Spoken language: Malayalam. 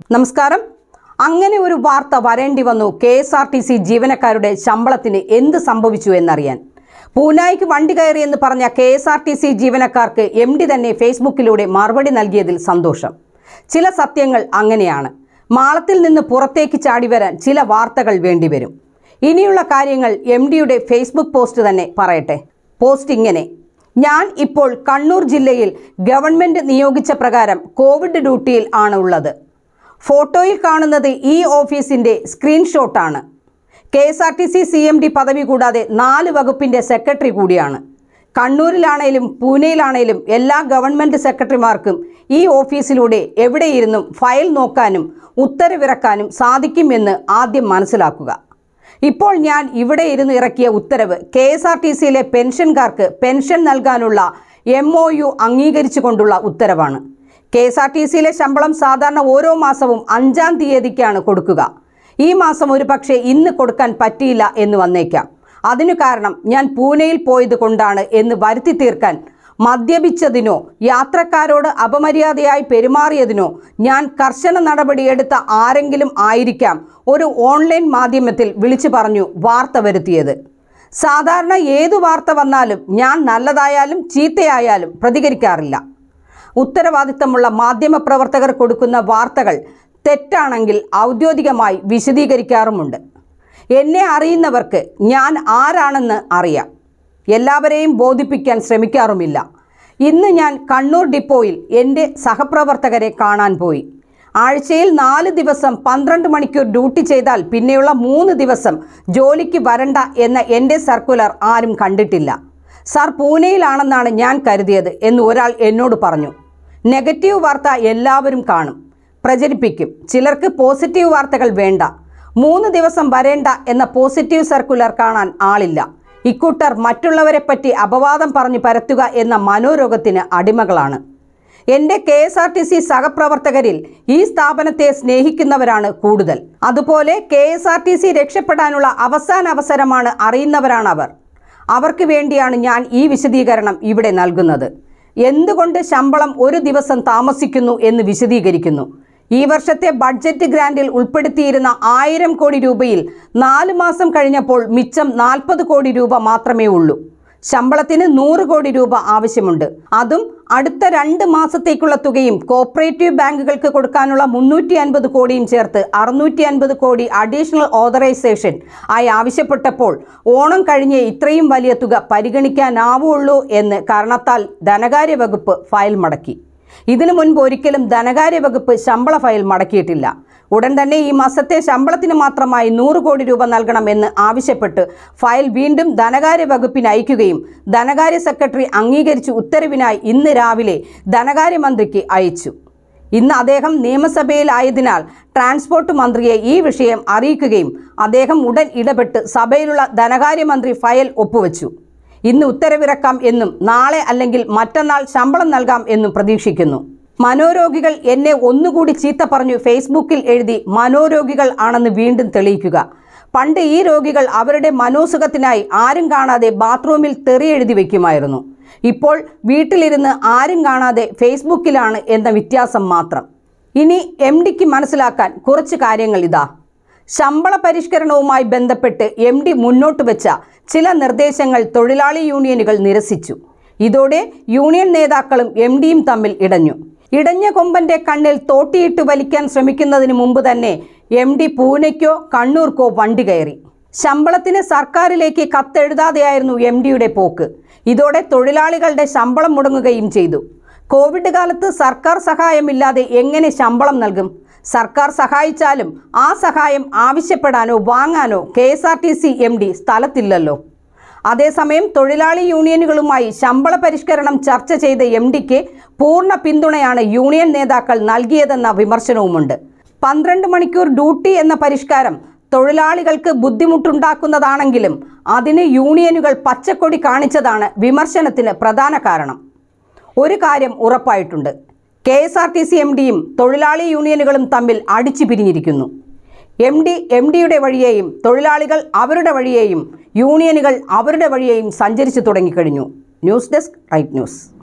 നമസ്കാരം അങ്ങനെ ഒരു വാർത്ത വരേണ്ടി വന്നു K S R T C ജീവനക്കാരുടെ ശമ്പളത്തിന് എന്ത് സംഭവിച്ചു എന്നറിയാൻ പൂനായിക്ക് വണ്ടി കയറിയെന്ന് പറഞ്ഞ K S R T C ജീവനക്കാർക്ക് എം ഡി തന്നെ ഫേസ്ബുക്കിലൂടെ മറുപടി നൽകിയതിൽ സന്തോഷം ചില സത്യങ്ങൾ അങ്ങനെയാണ് മാളത്തിൽ നിന്ന് പുറത്തേക്ക് ചാടി വരാൻ ചില വാർത്തകൾ വേണ്ടിവരും ഇനിയുള്ള കാര്യങ്ങൾ എം ഡിയുടെ ഫേസ്ബുക്ക് പോസ്റ്റ് തന്നെ പറയട്ടെ പോസ്റ്റ് ഇങ്ങനെ ഞാൻ ഇപ്പോൾ കണ്ണൂർ ജില്ലയിൽ ഗവൺമെന്റ് നിയോഗിച്ച പ്രകാരം കോവിഡ് ഡ്യൂട്ടിയിൽ ആണ് ഉള്ളത് ഫോട്ടോയിൽ കാണുന്നത് ഈ ഓഫീസിന്റെ സ്ക്രീൻഷോട്ടാണ് K S R T C C M D പദവി കൂടാതെ നാല് വകുപ്പിന്റെ സെക്രട്ടറി കൂടിയാണ് കണ്ണൂരിലാണേലും പൂനെയിലാണേലും എല്ലാ ഗവൺമെന്റ് സെക്രട്ടറിമാർക്കും ഈ ഓഫീസിലൂടെ എവിടെയിരുന്നും ഫയൽ നോക്കാനും ഉത്തരവിറക്കാനും സാധിക്കുമെന്ന് ആദ്യം മനസ്സിലാക്കുക ഇപ്പോൾ ഞാൻ ഇവിടെ ഇരുന്ന് ഇറക്കിയ ഉത്തരവ് കെ എസ് ആർ ടി സിയിലെ പെൻഷൻകാർക്ക് പെൻഷൻ നൽകാനുള്ള എം ഒ യു അംഗീകരിച്ചുകൊണ്ടുള്ള ഉത്തരവാണ് കെ എസ് ആർ ടി സിയിലെ ശമ്പളം സാധാരണ ഓരോ മാസവും അഞ്ചാം തീയതിക്കാണ് കൊടുക്കുക ഈ മാസം ഒരു പക്ഷേ ഇന്ന് കൊടുക്കാൻ പറ്റിയില്ല എന്ന് വന്നേക്കാം അതിനു കാരണം ഞാൻ പൂനെയിൽ പോയത് കൊണ്ടാണ് എന്ന് വരുത്തി തീർക്കാൻ മദ്യപിച്ചതിനോ യാത്രക്കാരോട് അപമര്യാദയായി പെരുമാറിയതിനോ ഞാൻ കർശന നടപടിയെടുത്ത ആരെങ്കിലും ആയിരിക്കാം ഒരു ഓൺലൈൻ മാധ്യമത്തിൽ വിളിച്ചു പറഞ്ഞു വാർത്ത വരുത്തിയത് സാധാരണ ഏതു വാർത്ത വന്നാലും ഞാൻ നല്ലതായാലും ചീത്തയായാലും പ്രതികരിക്കാറില്ല ഉത്തരവാദിത്തമുള്ള മാധ്യമപ്രവർത്തകർ കൊടുക്കുന്ന വാർത്തകൾ തെറ്റാണെങ്കിൽ ഔദ്യോഗികമായി വിശദീകരിക്കാറുമുണ്ട് എന്നെ അറിയുന്നവർക്ക് ഞാൻ ആരാണെന്ന് അറിയാം എല്ലാവരെയും ബോധിപ്പിക്കാൻ ശ്രമിക്കാറുമില്ല ഇന്ന് ഞാൻ കണ്ണൂർ ഡിപ്പോയിൽ എൻ്റെ സഹപ്രവർത്തകരെ കാണാൻ പോയി ആഴ്ചയിൽ നാല് ദിവസം പന്ത്രണ്ട് മണിക്കൂർ ഡ്യൂട്ടി ചെയ്താൽ പിന്നെയുള്ള മൂന്ന് ദിവസം ജോലിക്ക് വരണ്ട എന്ന എൻ്റെ സർക്കുലർ ആരും കണ്ടിട്ടില്ല സാർ പൂനെയിലാണെന്നാണ് ഞാൻ കരുതിയത് എന്ന് ഒരാൾ എന്നോട് പറഞ്ഞു നെഗറ്റീവ് വാർത്ത എല്ലാവരും കാണും പ്രചരിപ്പിക്കും ചിലർക്ക് പോസിറ്റീവ് വാർത്തകൾ വേണ്ട മൂന്ന് ദിവസം വരേണ്ട എന്ന പോസിറ്റീവ് സർക്കുലർ കാണാൻ ആളില്ല ഇക്കൂട്ടർ മറ്റുള്ളവരെ പറ്റി അപവാദം പറഞ്ഞു പരത്തുക എന്ന മനോരോഗത്തിന് അടിമകളാണ് എൻ്റെ K S R T C സഹപ്രവർത്തകരിൽ ഈ സ്ഥാപനത്തെ സ്നേഹിക്കുന്നവരാണ് കൂടുതൽ അതുപോലെ K S R T C രക്ഷപ്പെടാനുള്ള അവസാന അവസരമാണ് അറിയുന്നവരാണ് അവർ അവർക്ക് വേണ്ടിയാണ് ഞാൻ ഈ വിശദീകരണം ഇവിടെ നൽകുന്നത് എന്തുകൊണ്ട് ശമ്പളം ഒരു ദിവസം താമസിക്കുന്നു എന്ന് വിശദീകരിക്കുന്നു ഈ വർഷത്തെ ബഡ്ജറ്റ് ഗ്രാൻഡിൽ ഉൾപ്പെടുത്തിയിരുന്ന ആയിരം കോടി രൂപയിൽ നാല് മാസം കഴിഞ്ഞപ്പോൾ മിച്ചം നാൽപ്പത് കോടി രൂപ മാത്രമേ ഉള്ളൂ ശമ്പളത്തിന് നൂറ് കോടി രൂപ ആവശ്യമുണ്ട് അതും അടുത്ത രണ്ട് മാസത്തേക്കുള്ള തുകയും കോപ്പറേറ്റീവ് ബാങ്കുകൾക്ക് കൊടുക്കാനുള്ള മുന്നൂറ്റി അൻപത് കോടിയും ചേർത്ത് അറുന്നൂറ്റി അൻപത് കോടി അഡീഷണൽ ഓതറൈസേഷൻ ആയി ആവശ്യപ്പെട്ടപ്പോൾ ഓണം കഴിഞ്ഞ് ഇത്രയും വലിയ തുക പരിഗണിക്കാനാവുള്ളൂ എന്ന് കാരണത്താൽ ധനകാര്യ വകുപ്പ് ഫയൽ മടക്കി ഇതിനു മുൻപ് ഒരിക്കലും ധനകാര്യ വകുപ്പ് ശമ്പള ഫയൽ മടക്കിയിട്ടില്ല ഉടൻ തന്നെ ഈ മാസത്തെ ശമ്പളത്തിന് മാത്രമായി നൂറ് കോടി രൂപ നൽകണമെന്ന് ആവശ്യപ്പെട്ട് ഫയൽ വീണ്ടും ധനകാര്യ വകുപ്പിന് അയക്കുകയും ധനകാര്യ സെക്രട്ടറി അംഗീകരിച്ച് ഉത്തരവിനായി ഇന്ന് രാവിലെ ധനകാര്യമന്ത്രിക്ക് അയച്ചു ഇന്ന് അദ്ദേഹം നിയമസഭയിലായതിനാൽ ട്രാൻസ്പോർട്ട് മന്ത്രിയെ ഈ വിഷയം അറിയിക്കുകയും അദ്ദേഹം ഉടൻ ഇടപെട്ട് സഭയിലുള്ള ധനകാര്യമന്ത്രി ഫയൽ ഒപ്പുവെച്ചു ഇന്ന് ഉത്തരവിറക്കാം എന്നും നാളെ അല്ലെങ്കിൽ മറ്റന്നാൾ ശമ്പളം നൽകാം എന്നും പ്രതീക്ഷിക്കുന്നു മനോരോഗികൾ എന്നെ ഒന്നുകൂടി ചീത്ത പറഞ്ഞു ഫേസ്ബുക്കിൽ എഴുതി മനോരോഗികൾ ആണെന്ന് വീണ്ടും തെളിയിക്കുക പണ്ട് ഈ രോഗികൾ അവരുടെ മനോസുഖത്തിനായി ആരും കാണാതെ ബാത്റൂമിൽ തെറി എഴുതി വയ്ക്കുമായിരുന്നു ഇപ്പോൾ വീട്ടിലിരുന്ന് ആരും കാണാതെ ഫേസ്ബുക്കിലാണ് എന്ന വ്യത്യാസം മാത്രം ഇനി എം ഡിക്ക് മനസ്സിലാക്കാൻ കുറച്ച് കാര്യങ്ങൾ ഇതാ ശമ്പള പരിഷ്കരണവുമായി ബന്ധപ്പെട്ട് എം ഡി മുന്നോട്ട് വെച്ച ചില നിർദ്ദേശങ്ങൾ തൊഴിലാളി യൂണിയനുകൾ നിരസിച്ചു ഇതോടെ യൂണിയൻ നേതാക്കളും എം ഡിയും തമ്മിൽ ഇടഞ്ഞു ഇടഞ്ഞ കൊമ്പന്റെ കണ്ണിൽ തോട്ടിയിട്ട് വലിക്കാൻ ശ്രമിക്കുന്നതിന് മുമ്പ് തന്നെ എം ഡി പൂനെക്കോ കണ്ണൂർക്കോ വണ്ടി കയറി ശമ്പളത്തിന് സർക്കാരിലേക്ക് കത്തെഴുതാതെയായിരുന്നു എം ഡിയുടെ പോക്ക് ഇതോടെ തൊഴിലാളികളുടെ ശമ്പളം മുടങ്ങുകയും ചെയ്തു കോവിഡ് കാലത്ത് സർക്കാർ സഹായമില്ലാതെ എങ്ങനെ ശമ്പളം നൽകും സർക്കാർ സഹായിച്ചാലും ആ സഹായം ആവശ്യപ്പെടാനോ വാങ്ങാനോ K S R T C M D സ്ഥലത്തില്ലല്ലോ അതേസമയം തൊഴിലാളി യൂണിയനുകളുമായി ശമ്പള പരിഷ്കരണം ചർച്ച ചെയ്ത എം ഡിക്ക് പൂർണ്ണ പിന്തുണയാണ് യൂണിയൻ നേതാക്കൾ നൽകിയതെന്ന വിമർശനവുമുണ്ട് പന്ത്രണ്ട് മണിക്കൂർ ഡ്യൂട്ടി എന്ന പരിഷ്കാരം തൊഴിലാളികൾക്ക് ബുദ്ധിമുട്ടുണ്ടാക്കുന്നതാണെങ്കിലും അതിന് യൂണിയനുകൾ പച്ചക്കൊടി കാണിച്ചതാണ് വിമർശനത്തിന് പ്രധാന കാരണം ഒരു കാര്യം ഉറപ്പായിട്ടുണ്ട് K S R T C M ഡിയും തൊഴിലാളി യൂണിയനുകളും തമ്മിൽ അടിച്ചു പിരിഞ്ഞിരിക്കുന്നു എം ഡി എം ഡിയുടെ വഴിയെയും തൊഴിലാളികൾ അവരുടെ വഴിയെയും യൂണിയനുകൾ അവരുടെ വഴിയെയും സഞ്ചരിച്ചു തുടങ്ങിക്കഴിഞ്ഞു ന്യൂസ് ഡെസ്ക് റൈറ്റ് ന്യൂസ്